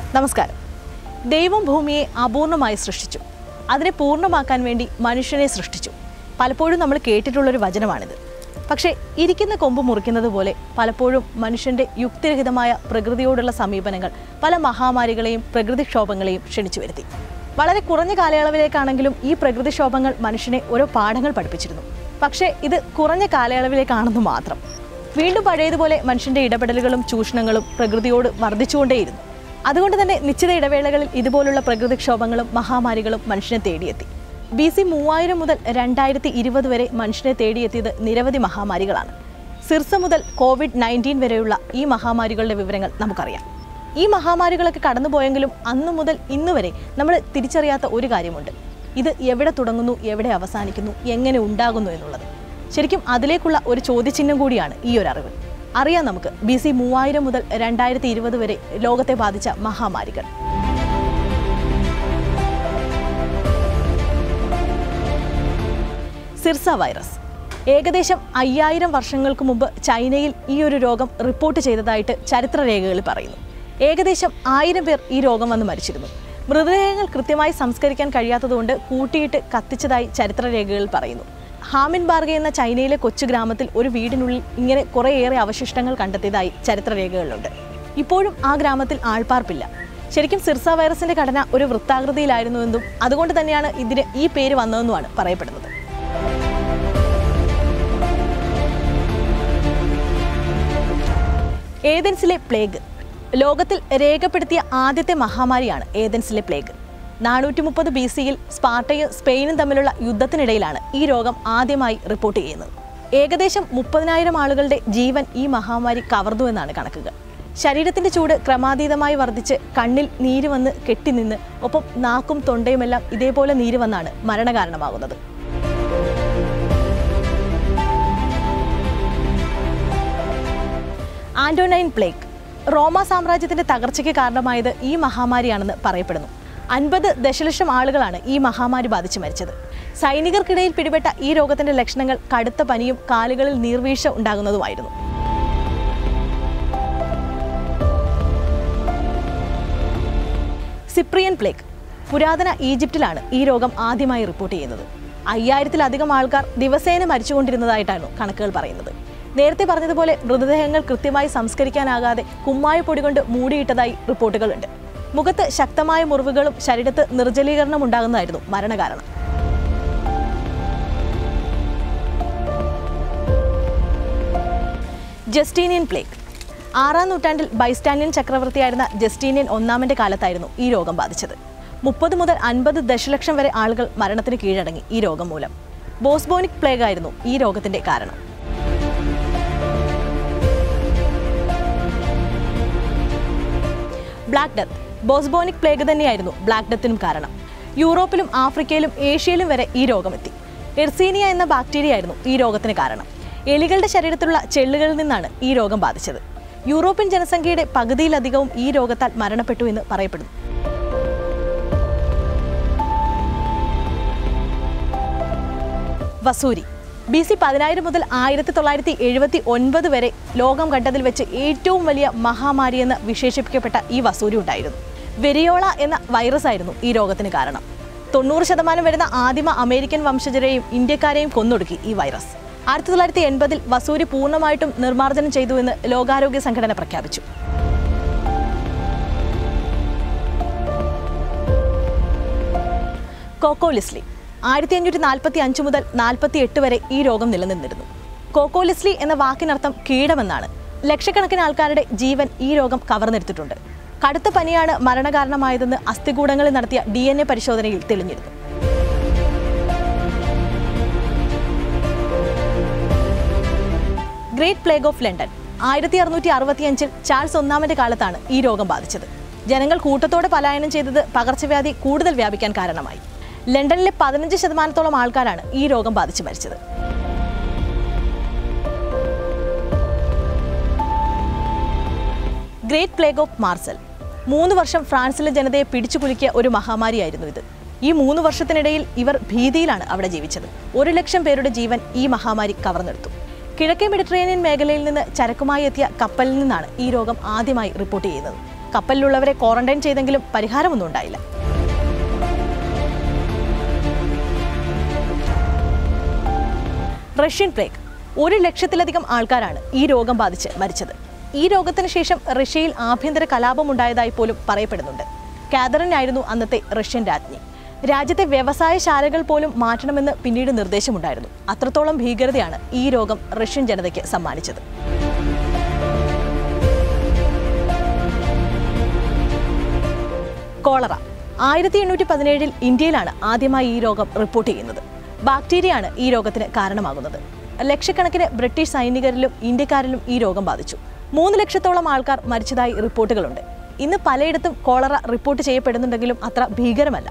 നമസ്കാരം ദൈവം ഭൂമിയെ അപൂർണമായി സൃഷ്ടിച്ചു അതിനെ പൂർണ്ണമാക്കാൻ വേണ്ടി മനുഷ്യനെ സൃഷ്ടിച്ചു പലപ്പോഴും നമ്മൾ കേട്ടിട്ടുള്ളൊരു വചനമാണിത് പക്ഷേ ഇരിക്കുന്ന കൊമ്പ് മുറിക്കുന്നത് പോലെ പലപ്പോഴും മനുഷ്യൻ്റെ യുക്തിരഹിതമായ പ്രകൃതിയോടുള്ള സമീപനങ്ങൾ പല മഹാമാരികളെയും പ്രകൃതിക്ഷോഭങ്ങളെയും ക്ഷണിച്ചു വരുത്തി വളരെ കുറഞ്ഞ കാലയളവിലേക്കാണെങ്കിലും ഈ പ്രകൃതിക്ഷോഭങ്ങൾ മനുഷ്യനെ ഓരോ പാഠങ്ങൾ പഠിപ്പിച്ചിരുന്നു പക്ഷേ ഇത് കുറഞ്ഞ കാലയളവിലേക്കാണെന്ന് മാത്രം വീണ്ടും പഴയതുപോലെ മനുഷ്യന്റെ ഇടപെടലുകളും ചൂഷണങ്ങളും പ്രകൃതിയോട് വർദ്ധിച്ചുകൊണ്ടേയിരുന്നു അതുകൊണ്ട് തന്നെ നിശ്ചിത ഇടവേളകളിൽ ഇതുപോലുള്ള പ്രകൃതിക്ഷോഭങ്ങളും മഹാമാരികളും മനുഷ്യനെ തേടിയെത്തി ബി സി മൂവായിരം മുതൽ രണ്ടായിരത്തി ഇരുപത് വരെ മനുഷ്യനെ തേടിയെത്തിയത് നിരവധി മഹാമാരികളാണ് സിർസ മുതൽ കോവിഡ് നയൻറ്റീൻ വരെയുള്ള ഈ മഹാമാരികളുടെ വിവരങ്ങൾ നമുക്കറിയാം ഈ മഹാമാരികളൊക്കെ കടന്നുപോയെങ്കിലും അന്നു മുതൽ ഇന്ന് വരെ നമ്മൾ തിരിച്ചറിയാത്ത ഒരു കാര്യമുണ്ട് ഇത് എവിടെ തുടങ്ങുന്നു എവിടെ അവസാനിക്കുന്നു എങ്ങനെ ഉണ്ടാകുന്നു എന്നുള്ളത് ശരിക്കും അതിലേക്കുള്ള ഒരു ചോദ്യചിഹ്നം കൂടിയാണ് ഈ ഒരു അറിവ് അറിയാം നമുക്ക് ബി സി മൂവായിരം മുതൽ രണ്ടായിരത്തി ഇരുപത് വരെ ലോകത്തെ ബാധിച്ച മഹാമാരികൾ സിർസ വൈറസ് ഏകദേശം അയ്യായിരം വർഷങ്ങൾക്ക് മുമ്പ് ചൈനയിൽ ഈ ഒരു രോഗം റിപ്പോർട്ട് ചെയ്തതായിട്ട് ചരിത്രരേഖകളിൽ പറയുന്നു ഏകദേശം ആയിരം പേർ ഈ രോഗം വന്ന് മരിച്ചിരുന്നു മൃതദേഹങ്ങൾ കൃത്യമായി സംസ്കരിക്കാൻ കഴിയാത്തതുകൊണ്ട് കൂട്ടിയിട്ട് കത്തിച്ചതായി ചരിത്രരേഖകളിൽ പറയുന്നു ഹാമിൻ ബാർഗ എന്ന ചൈനയിലെ കൊച്ചു ഗ്രാമത്തിൽ ഒരു വീടിനുള്ളിൽ ഇങ്ങനെ കുറേയേറെ അവശിഷ്ടങ്ങൾ കണ്ടെത്തിയതായി ചരിത്രരേഖകളുണ്ട് ഇപ്പോഴും ആ ഗ്രാമത്തിൽ ആൾപ്പാർപ്പില്ല ശരിക്കും സിർസ വൈറസിന്റെ ഘടന ഒരു വൃത്താകൃതിയിലായിരുന്നുവെന്നും അതുകൊണ്ട് തന്നെയാണ് ഇതിന് ഈ പേര് വന്നതെന്നുമാണ് പറയപ്പെടുന്നത് ഏതൻസിലെ പ്ലേഗ് ലോകത്തിൽ രേഖപ്പെടുത്തിയ ആദ്യത്തെ മഹാമാരിയാണ് ഏതൻസിലെ പ്ലേഗ് നാനൂറ്റി മുപ്പത് ബി സിയിൽ സ്പാർട്ടയും സ്പെയിനും തമ്മിലുള്ള യുദ്ധത്തിനിടയിലാണ് ഈ രോഗം ആദ്യമായി റിപ്പോർട്ട് ചെയ്യുന്നത് ഏകദേശം മുപ്പതിനായിരം ആളുകളുടെ ജീവൻ ഈ മഹാമാരി കവർന്നു എന്നാണ് കണക്കുകൾ ശരീരത്തിന്റെ ചൂട് ക്രമാതീതമായി വർദ്ധിച്ച് കണ്ണിൽ നീര് വന്ന് കെട്ടിനിന്ന് ഒപ്പം നാക്കും തൊണ്ടയുമെല്ലാം ഇതേപോലെ നീര് വന്നാണ് മരണകാരണമാകുന്നത് ആന്റോനൈൻ പ്ലേഗ് റോമ സാമ്രാജ്യത്തിന്റെ തകർച്ചയ്ക്ക് കാരണമായത് ഈ മഹാമാരിയാണെന്ന് പറയപ്പെടുന്നു അൻപത് ദശലക്ഷം ആളുകളാണ് ഈ മഹാമാരി ബാധിച്ച് മരിച്ചത് സൈനികർക്കിടയിൽ പിടിപെട്ട ഈ രോഗത്തിന്റെ ലക്ഷണങ്ങൾ കടുത്ത പനിയും കാലുകളിൽ നീർവീഴ്ച ഉണ്ടാകുന്നതുമായിരുന്നു സിപ്രിയൻ പ്ലേഗ് പുരാതന ഈജിപ്തിലാണ് ഈ രോഗം ആദ്യമായി റിപ്പോർട്ട് ചെയ്യുന്നത് അയ്യായിരത്തിലധികം ആൾക്കാർ ദിവസേന മരിച്ചുകൊണ്ടിരുന്നതായിട്ടാണ് കണക്കുകൾ പറയുന്നത് നേരത്തെ പറഞ്ഞതുപോലെ മൃതദേഹങ്ങൾ കൃത്യമായി സംസ്കരിക്കാനാകാതെ കുമ്മായപ്പൊടി കൊണ്ട് മൂടിയിട്ടതായി റിപ്പോർട്ടുകളുണ്ട് മുഖത്ത് ശക്തമായ മുറിവുകളും ശരീരത്ത് നിർജ്ജലീകരണം ഉണ്ടാകുന്നതായിരുന്നു മരണകാരണം ജസ്റ്റീനിയൻ പ്ലേഗ് ആറാം നൂറ്റാണ്ടിൽ ബൈസ്റ്റാനിയൻ ചക്രവർത്തിയായിരുന്ന ജസ്റ്റീനിയൻ ഒന്നാമന്റെ കാലത്തായിരുന്നു ഈ രോഗം ബാധിച്ചത് മുപ്പത് മുതൽ അൻപത് ദശലക്ഷം വരെ ആളുകൾ മരണത്തിന് കീഴടങ്ങി ഈ രോഗം മൂലം ബോസ്ബോണിക് പ്ലേഗ് ആയിരുന്നു ഈ രോഗത്തിന്റെ കാരണം ബ്ലാക്ക് ഡെത്ത് ബോസ്ബോണിക് പ്ലേഗ് തന്നെയായിരുന്നു ബ്ലാക്ക് ഡെത്തിനും കാരണം യൂറോപ്പിലും ആഫ്രിക്കയിലും ഏഷ്യയിലും വരെ ഈ രോഗമെത്തി എർസീനിയ എന്ന ബാക്ടീരിയ ആയിരുന്നു ഈ രോഗത്തിന് കാരണം എലികളുടെ ശരീരത്തിലുള്ള ചെള്ളുകളിൽ നിന്നാണ് ഈ രോഗം ബാധിച്ചത് യൂറോപ്യൻ ജനസംഖ്യയുടെ പകുതിയിലധികവും ഈ രോഗത്താൽ മരണപ്പെട്ടു എന്ന് പറയപ്പെടുന്നു വസൂരി ബി സി പതിനായിരം മുതൽ ആയിരത്തി തൊള്ളായിരത്തി എഴുപത്തി ഒൻപത് വരെ ലോകം കണ്ടതിൽ വെച്ച് ഏറ്റവും വലിയ മഹാമാരിയെന്ന് വിശേഷിപ്പിക്കപ്പെട്ട ഈ വസൂരി ഉണ്ടായിരുന്നു വെരിയോള എന്ന വൈറസ് ആയിരുന്നു ഈ രോഗത്തിന് കാരണം തൊണ്ണൂറ് ശതമാനം വരുന്ന ആദിമ അമേരിക്കൻ വംശജരെയും ഇന്ത്യക്കാരെയും കൊന്നൊടുക്കി ഈ വൈറസ് ആയിരത്തി തൊള്ളായിരത്തി എൺപതിൽ വസൂരി പൂർണ്ണമായിട്ടും നിർമ്മാർജ്ജനം ചെയ്തു എന്ന് ലോകാരോഗ്യ സംഘടന പ്രഖ്യാപിച്ചു കോക്കോലിസ്ലി ആയിരത്തി അഞ്ഞൂറ്റി നാൽപ്പത്തി അഞ്ച് മുതൽ നാൽപ്പത്തി എട്ട് വരെ ഈ രോഗം നിലനിന്നിരുന്നു കോക്കോലിസ്ലി എന്ന വാക്കിനർത്ഥം കീടമെന്നാണ് ലക്ഷക്കണക്കിന് ആൾക്കാരുടെ ജീവൻ ഈ രോഗം കവർന്നെടുത്തിട്ടുണ്ട് കടുത്ത പനിയാണ് മരണകാരണമായതെന്ന് അസ്ഥികൂടങ്ങളിൽ നടത്തിയ ഡി എൻ എ പരിശോധനയിൽ തെളിഞ്ഞിരുന്നു ഗ്രേറ്റ് പ്ലേഗ് ഓഫ് ലണ്ടൻ ആയിരത്തി അറുന്നൂറ്റി അറുപത്തിയഞ്ചിൽ ചാൾസ് ഒന്നാമന്റെ കാലത്താണ് ഈ രോഗം ബാധിച്ചത് ജനങ്ങൾ കൂട്ടത്തോടെ പലായനം ചെയ്തത് പകർച്ചവ്യാധി കൂടുതൽ വ്യാപിക്കാൻ കാരണമായി ലണ്ടനിലെ പതിനഞ്ച് ശതമാനത്തോളം ആൾക്കാരാണ് ഈ രോഗം ബാധിച്ച് മരിച്ചത് ഗ്രേറ്റ് പ്ലേഗ് ഓഫ് മാർസൽ മൂന്ന് വർഷം ഫ്രാൻസിലെ ജനതയെ പിടിച്ചു കുലുക്കിയ ഒരു മഹാമാരിയായിരുന്നു ഇത് ഈ മൂന്ന് വർഷത്തിനിടയിൽ ഇവർ ഭീതിയിലാണ് അവിടെ ജീവിച്ചത് ഒരു ലക്ഷം പേരുടെ ജീവൻ ഈ മഹാമാരി കവർന്നെടുത്തു കിഴക്കേ മെഡിറ്ററേനിയൻ മേഖലയിൽ നിന്ന് ചരക്കുമായി എത്തിയ കപ്പലിൽ നിന്നാണ് ഈ രോഗം ആദ്യമായി റിപ്പോർട്ട് ചെയ്യുന്നത് കപ്പലിലുള്ളവരെ ക്വാറന്റൈൻ ചെയ്തെങ്കിലും പരിഹാരമൊന്നും ഉണ്ടായില്ല റഷ്യൻ പ്ലേഗ് ഒരു ലക്ഷത്തിലധികം ആൾക്കാരാണ് ഈ രോഗം ബാധിച്ച് മരിച്ചത് ഈ രോഗത്തിന് ശേഷം റഷ്യയിൽ ആഭ്യന്തര കലാപമുണ്ടായതായി പോലും പറയപ്പെടുന്നുണ്ട് കാതറിൻ ആയിരുന്നു അന്നത്തെ റഷ്യൻ രാജ്ഞി രാജ്യത്തെ വ്യവസായശാലകൾ പോലും മാറ്റണമെന്ന് പിന്നീട് നിർദ്ദേശമുണ്ടായിരുന്നു അത്രത്തോളം ഭീകരതയാണ് ഈ രോഗം റഷ്യൻ ജനതയ്ക്ക് സമ്മാനിച്ചത് കോളറ ആയിരത്തി എണ്ണൂറ്റി പതിനേഴിൽ ഇന്ത്യയിലാണ് ആദ്യമായി ഈ രോഗം റിപ്പോർട്ട് ചെയ്യുന്നത് ബാക്ടീരിയയാണ് ഈ രോഗത്തിന് കാരണമാകുന്നത് ലക്ഷക്കണക്കിന് ബ്രിട്ടീഷ് സൈനികരിലും ഇന്ത്യക്കാരിലും ഈ രോഗം ബാധിച്ചു മൂന്ന് ലക്ഷത്തോളം ആൾക്കാർ മരിച്ചതായി റിപ്പോർട്ടുകളുണ്ട് ഇന്ന് പലയിടത്തും കോളറ റിപ്പോർട്ട് ചെയ്യപ്പെടുന്നുണ്ടെങ്കിലും അത്ര ഭീകരമല്ല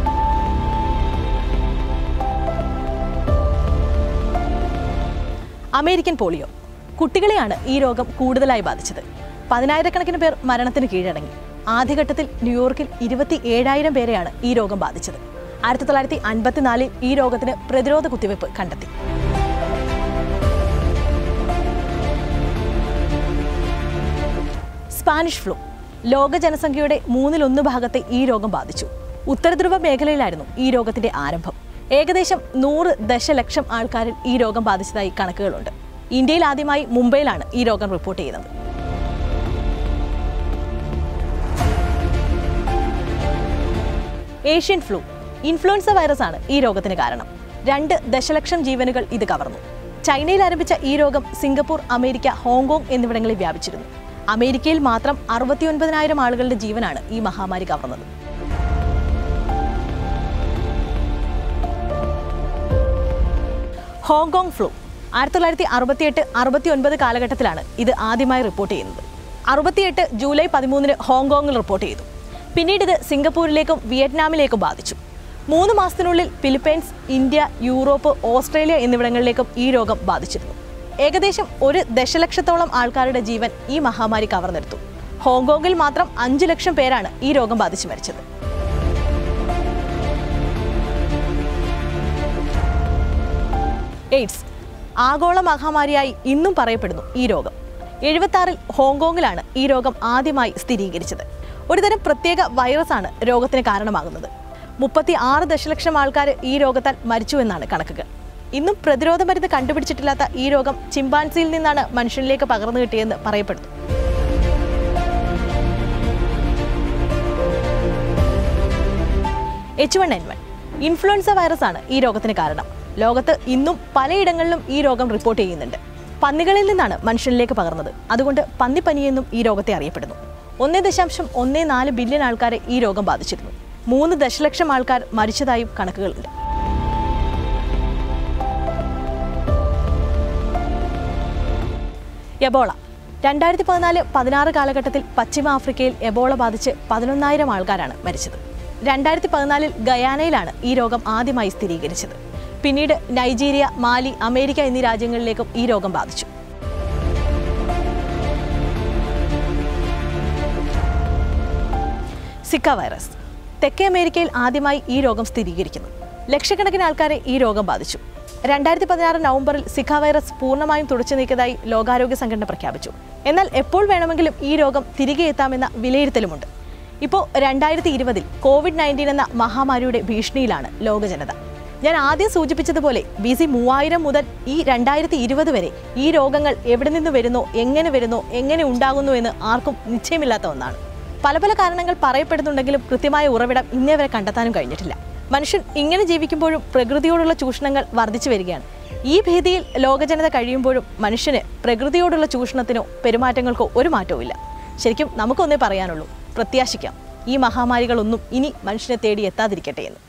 അമേരിക്കൻ പോളിയോ കുട്ടികളെയാണ് ഈ രോഗം കൂടുതലായി ബാധിച്ചത് പതിനായിരക്കണക്കിന് പേർ മരണത്തിന് കീഴടങ്ങി ആദ്യഘട്ടത്തിൽ ന്യൂയോർക്കിൽ ഇരുപത്തി ഏഴായിരം പേരെയാണ് ഈ രോഗം ബാധിച്ചത് ആയിരത്തി തൊള്ളായിരത്തി അൻപത്തിനാലിൽ ഈ രോഗത്തിന് പ്രതിരോധ കുത്തിവയ്പ് കണ്ടെത്തി സ്പാനിഷ് ഫ്ലൂ ലോക ജനസംഖ്യയുടെ മൂന്നിലൊന്ന് ഭാഗത്തെ ഈ രോഗം ബാധിച്ചു ഉത്തരധ്രുവ മേഖലയിലായിരുന്നു ഈ രോഗത്തിന്റെ ആരംഭം ഏകദേശം നൂറ് ദശലക്ഷം ആൾക്കാരിൽ ഈ രോഗം ബാധിച്ചതായി കണക്കുകളുണ്ട് ഇന്ത്യയിൽ ആദ്യമായി മുംബൈയിലാണ് ഈ രോഗം റിപ്പോർട്ട് ചെയ്യുന്നത് ഏഷ്യൻ ഫ്ലൂ ഇൻഫ്ലുവൻസ വൈറസ് ആണ് ഈ രോഗത്തിന് കാരണം രണ്ട് ദശലക്ഷം ജീവനുകൾ ഇത് കവർന്നു ചൈനയിൽ ആരംഭിച്ച ഈ രോഗം സിംഗപ്പൂർ അമേരിക്ക ഹോങ്കോങ് എന്നിവിടങ്ങളിൽ വ്യാപിച്ചിരുന്നു അമേരിക്കയിൽ മാത്രം അറുപത്തിയൊൻപതിനായിരം ആളുകളുടെ ജീവനാണ് ഈ മഹാമാരി കവർന്നത് ഹോങ്കോങ് ഫ്ലൂ ആയിരത്തി തൊള്ളായിരത്തി അറുപത്തിയെട്ട് അറുപത്തി ഒൻപത് കാലഘട്ടത്തിലാണ് ഇത് ആദ്യമായി റിപ്പോർട്ട് ചെയ്യുന്നത് അറുപത്തിയെട്ട് ജൂലൈ പതിമൂന്നിന് ഹോങ്കോങ്ങിൽ റിപ്പോർട്ട് ചെയ്തു പിന്നീട് ഇത് സിംഗപ്പൂരിലേക്കും വിയറ്റ്നാമിലേക്കും ബാധിച്ചു മൂന്ന് മാസത്തിനുള്ളിൽ ഫിലിപ്പൈൻസ് ഇന്ത്യ യൂറോപ്പ് ഓസ്ട്രേലിയ എന്നിവിടങ്ങളിലേക്കും ഈ രോഗം ബാധിച്ചിരുന്നു ഏകദേശം ഒരു ദശലക്ഷത്തോളം ആൾക്കാരുടെ ജീവൻ ഈ മഹാമാരി കവർന്നെടുത്തു ഹോങ്കോങ്ങിൽ മാത്രം അഞ്ചു ലക്ഷം പേരാണ് ഈ രോഗം ബാധിച്ച് മരിച്ചത് എയ്ഡ്സ് ആഗോള മഹാമാരിയായി ഇന്നും പറയപ്പെടുന്നു ഈ രോഗം എഴുപത്താറിൽ ഹോങ്കോങ്ങിലാണ് ഈ രോഗം ആദ്യമായി സ്ഥിരീകരിച്ചത് ഒരുതരം പ്രത്യേക വൈറസാണ് രോഗത്തിന് കാരണമാകുന്നത് മുപ്പത്തി ആറ് ദശലക്ഷം ആൾക്കാർ ഈ രോഗത്താൽ മരിച്ചു എന്നാണ് കണക്കുകൾ ഇന്നും പ്രതിരോധ മരുന്ന് കണ്ടുപിടിച്ചിട്ടില്ലാത്ത ഈ രോഗം ചിമ്പാൻസിയിൽ നിന്നാണ് മനുഷ്യനിലേക്ക് പകർന്നു കിട്ടിയെന്ന് പറയപ്പെടുന്നു H one N one influenza virus ആണ് ഈ രോഗത്തിന് കാരണം ലോകത്ത് ഇന്നും പലയിടങ്ങളിലും ഈ രോഗം റിപ്പോർട്ട് ചെയ്യുന്നുണ്ട് പന്നികളിൽ നിന്നാണ് മനുഷ്യനിലേക്ക് പകർന്നത് അതുകൊണ്ട് പന്നിപ്പനിയെന്നും ഈ രോഗത്തെ അറിയപ്പെടുന്നു ഒന്നേ ദശാംശം ഒന്നേ നാല് ബില്യൺ ആൾക്കാരെ ഈ രോഗം ബാധിച്ചിരുന്നു മൂന്ന് ദശലക്ഷം ആൾക്കാർ മരിച്ചതായും കണക്കുകളുണ്ട് എബോള രണ്ടായിരത്തി പതിനാല് പതിനാറ് കാലഘട്ടത്തിൽ പശ്ചിമ ആഫ്രിക്കയിൽ എബോള ബാധിച്ച് പതിനൊന്നായിരം ആൾക്കാരാണ് മരിച്ചത് രണ്ടായിരത്തി പതിനാലിൽ ഗയാനയിലാണ് ഈ രോഗം ആദ്യമായി സ്ഥിരീകരിച്ചത് പിന്നീട് നൈജീരിയ മാലി അമേരിക്ക എന്നീ രാജ്യങ്ങളിലേക്കും ഈ രോഗം ബാധിച്ചു സിക്ക വൈറസ് തെക്കേ അമേരിക്കയിൽ ആദ്യമായി ഈ രോഗം സ്ഥിരീകരിക്കുന്നു ലക്ഷക്കണക്കിന് ആൾക്കാരെ ഈ രോഗം ബാധിച്ചു രണ്ടായിരത്തി പതിനാറ് നവംബറിൽ സിക്ക വൈറസ് പൂർണ്ണമായും തുടച്ചു നീക്കിയതായി ലോകാരോഗ്യ സംഘടന പ്രഖ്യാപിച്ചു എന്നാൽ എപ്പോൾ വേണമെങ്കിലും ഈ രോഗം തിരികെ എത്താമെന്ന വിലയിരുത്തലുമുണ്ട് ഇപ്പോൾ രണ്ടായിരത്തി ഇരുപതിൽ കോവിഡ് നയൻറ്റീൻ എന്ന മഹാമാരിയുടെ ഭീഷണിയിലാണ് ലോക ജനത ഞാൻ ആദ്യം സൂചിപ്പിച്ചതുപോലെ ബി സി മൂവായിരം മുതൽ ഈ രണ്ടായിരത്തി ഇരുപത് വരെ ഈ രോഗങ്ങൾ എവിടെ നിന്ന് വരുന്നോ എങ്ങനെ വരുന്നോ എങ്ങനെ ഉണ്ടാകുന്നു എന്ന് ആർക്കും നിശ്ചയമില്ലാത്ത ഒന്നാണ് പല പല കാരണങ്ങൾ പറയപ്പെടുന്നുണ്ടെങ്കിലും കൃത്യമായ ഉറവിടം ഇന്നേ വരെ കണ്ടെത്താനും കഴിഞ്ഞിട്ടില്ല മനുഷ്യൻ ഇങ്ങനെ ജീവിക്കുമ്പോഴും പ്രകൃതിയോടുള്ള ചൂഷണങ്ങൾ വർദ്ധിച്ചു വരികയാണ് ഈ ഭീതിയിൽ ലോകജനത കഴിയുമ്പോഴും മനുഷ്യന് പ്രകൃതിയോടുള്ള ചൂഷണത്തിനോ പെരുമാറ്റങ്ങൾക്കോ ഒരു മാറ്റവും ഇല്ല ശരിക്കും നമുക്കൊന്നേ പറയാനുള്ളൂ പ്രത്യാശിക്കാം ഈ മഹാമാരികളൊന്നും ഇനി മനുഷ്യനെ തേടി എത്താതിരിക്കട്ടെ എന്ന്